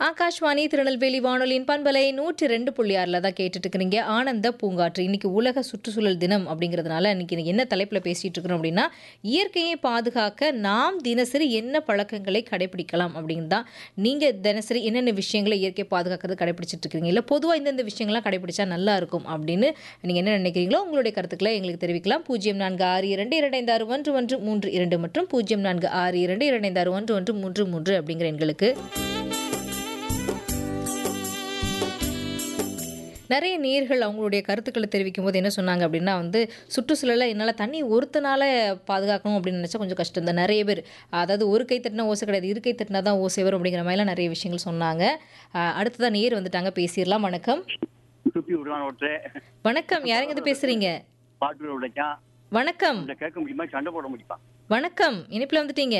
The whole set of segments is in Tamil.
ஆகாஷ்வாணி திருநெல்வேலி வானொலியின் பண்பலை நூற்றி ரெண்டு புள்ளி ஆறில் தான் கேட்டுட்டு இருக்கிறீங்க ஆனந்த பூங்காற்று இன்னைக்கு உலக சுற்றுச்சூழல் தினம் அப்படிங்கிறதுனால இன்னைக்கு என்ன தலைப்பில் பேசிட்டு இருக்கிறோம் அப்படின்னா இயற்கையை பாதுகாக்க நாம் தினசரி என்ன பழக்கங்களை கடைபிடிக்கலாம் அப்படின்னு தான் நீங்கள் தினசரி என்னென்ன விஷயங்களை இயற்கையை பாதுகாக்கிறது கடைபிடிச்சிட்டு இருக்கீங்க இல்லை பொதுவாக இந்தந்த விஷயங்கள்லாம் கடைபிடிச்சா நல்லா இருக்கும் அப்படின்னு நீங்கள் என்ன நினைக்கிறீங்களோ உங்களுடைய கருத்துக்களை எங்களுக்கு தெரிவிக்கலாம் பூஜ்ஜியம் நான்கு ஆறு இரண்டு இரண்டு ஆறு ஒன்று ஒன்று மூன்று இரண்டு மற்றும் பூஜ்ஜியம் நான்கு ஆறு இரண்டு இரண்டு ஆறு ஒன்று ஒன்று மூன்று மூன்று அப்படிங்கிற எண்களுக்கு நிறைய நேர்கள் அவங்களுடைய கருத்துக்களை தெரிவிக்கும் போது என்ன சொன்னாங்க அப்படின்னா வந்து சுற்றுச்சூழலை என்னால் தண்ணி ஒருத்தனால பாதுகாக்கணும் அப்படின்னு நினச்சா கொஞ்சம் கஷ்டம் தான் நிறைய பேர் அதாவது ஒரு கை தட்டினா ஓசை கிடையாது இரு கை தட்டினா தான் ஓசை வரும் அப்படிங்கிற மாதிரிலாம் நிறைய விஷயங்கள் சொன்னாங்க அஹ் அடுத்ததான் நேர் வந்துட்டாங்க பேசிடலாம் வணக்கம் சுத்தி விடுவான் ஒருத்தர் வணக்கம் யாருங்க இது பேசுறீங்க பாட்டு உடைக்கான் வணக்கம் இந்த கேட்க முடியுமா சண்டை போட முடியுமா வணக்கம் இனிப்பில் வந்துட்டீங்க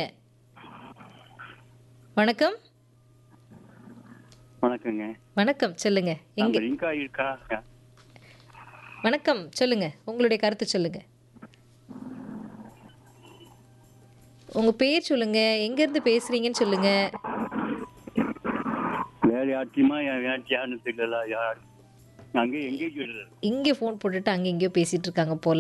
வணக்கம் வணக்கங்க வணக்கம் சொல்லுங்க எங்க நம்ம லிங்கா இருக்கா வணக்கம் சொல்லுங்க உங்களுடைய கருத்து சொல்லுங்க உங்க பேர் சொல்லுங்க எங்க இருந்து பேசுறீங்கன்னு சொல்லுங்க வேற யார்ட்டியுமா யார்ட்டியான்னு தெரியல யார் அங்கே எங்கேஜ் வருது இங்கே ஃபோன் போட்டுட்டு அங்கே எங்கேயோ பேசிட்டு இருக்காங்க போல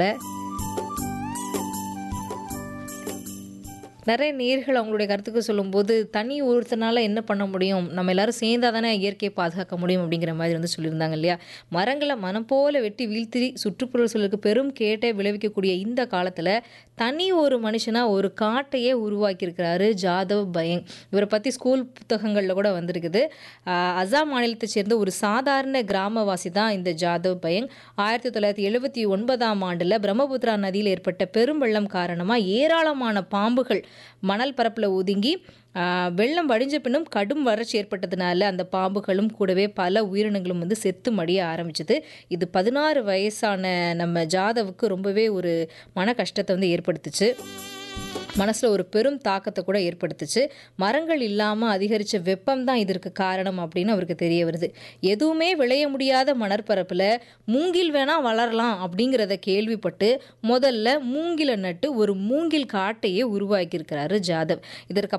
நிறைய நேர்கள் அவங்களுடைய கருத்துக்கு சொல்லும்போது தனி ஒருத்தனால என்ன பண்ண முடியும் நம்ம எல்லாரும் சேர்ந்தா தானே இயற்கையை பாதுகாக்க முடியும் அப்படிங்கிற மாதிரி வந்து சொல்லியிருந்தாங்க இல்லையா மரங்களை மனம் போல வெட்டி வீழ்த்தி சுற்றுப்புற சூழலுக்கு பெரும் கேட்டை விளைவிக்கக்கூடிய இந்த காலத்தில் தனி ஒரு மனுஷனாக ஒரு காட்டையே உருவாக்கியிருக்கிறாரு ஜாதவ் பயங் இவரை பற்றி ஸ்கூல் புத்தகங்களில் கூட வந்திருக்குது ஆஹ் அசாம் மாநிலத்தை சேர்ந்த ஒரு சாதாரண கிராமவாசி தான் இந்த ஜாதவ் பயங் ஆயிரத்தி தொள்ளாயிரத்தி எழுபத்தி ஒன்பதாம் ஆண்டில் பிரம்மபுத்திரா நதியில் ஏற்பட்ட பெரும் வெள்ளம் காரணமாக ஏராளமான பாம்புகள் மணல் பரப்பில் ஒதுங்கி ஆஹ் வெள்ளம் வடிஞ்ச பின்னும் கடும் வறட்சி ஏற்பட்டதுனால அந்த பாம்புகளும் கூடவே பல உயிரினங்களும் வந்து செத்து மடிய ஆரம்பிச்சது இது பதினாறு வயசான நம்ம ஜாதவுக்கு ரொம்பவே ஒரு மன கஷ்டத்தை வந்து ஏற்படுத்துச்சு மனசில் ஒரு பெரும் தாக்கத்தை கூட ஏற்படுத்துச்சு மரங்கள் இல்லாமல் அதிகரித்த வெப்பம் தான் இதற்கு காரணம் அப்படின்னு அவருக்கு தெரிய வருது எதுவுமே விளைய முடியாத மணற்பரப்பில் மூங்கில் வேணால் வளரலாம் அப்படிங்கிறத கேள்விப்பட்டு முதல்ல மூங்கிலை நட்டு ஒரு மூங்கில் காட்டையே உருவாக்கியிருக்கிறாரு ஜாதவ் இதற்கு